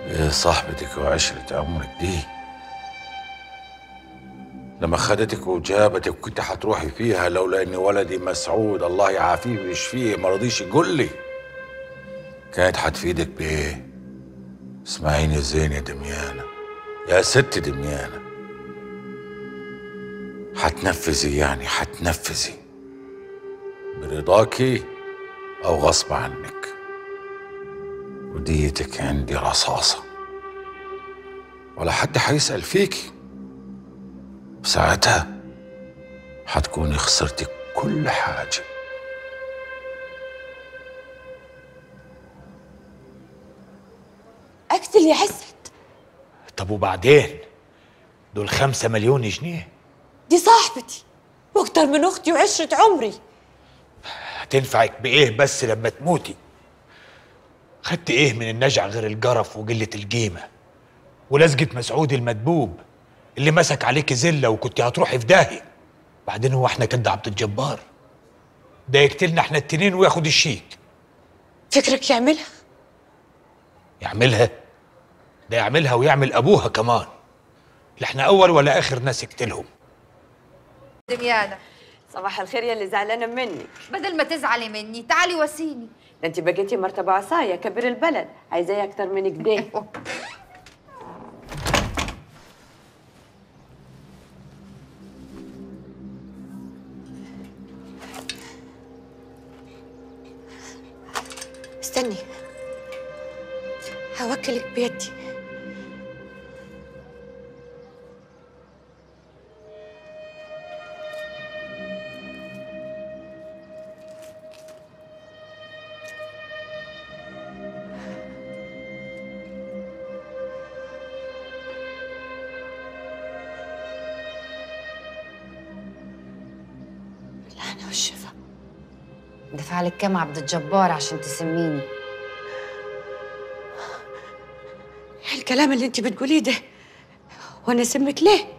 إيه صاحبتك وعشرة عمرك دي لما خدتك وجابتك كنت هتروحي فيها لولا ان ولدي مسعود الله يعافيه ويشفيه ما رضيش يقول لي كانت هتفيدك بايه اسمعيني زين يا دميانة يا ست دميانة هتنفذي يعني هتنفذي برضاكي او غصب عنك وديتك عندي رصاصة ولا حد هيسأل فيكي ساعتها هتكوني خسرتي كل حاجة اقتل يا عزت طب وبعدين دول خمسة مليون جنيه دي صاحبتي واكتر من اختي وعشرة عمري هتنفعك بإيه بس لما تموتي خدت إيه من النجع غير الجرف وقلة القيمة ولزقة مسعود المدبوب اللي مسك عليك زلة وكنت هتروحي في داهية بعدين هو احنا كده عبد الجبار ده يقتلنا احنا التنين وياخد الشيك فكرك يعملها يعملها ده يعملها ويعمل ابوها كمان لا احنا اول ولا اخر ناس يقتلهم دميانة صباح الخير يا اللي زعلانه منك بدل ما تزعلي مني تعالي واسيني ده انت بقيتي مرتبه عصايه كبير البلد عايزاه اكتر من كده استني هوكلك بيدي بالهنا والشفا دفع لك كام عبد الجبار عشان تسميني الكلام اللي انت بتقوليه ده وانا اسمك ليه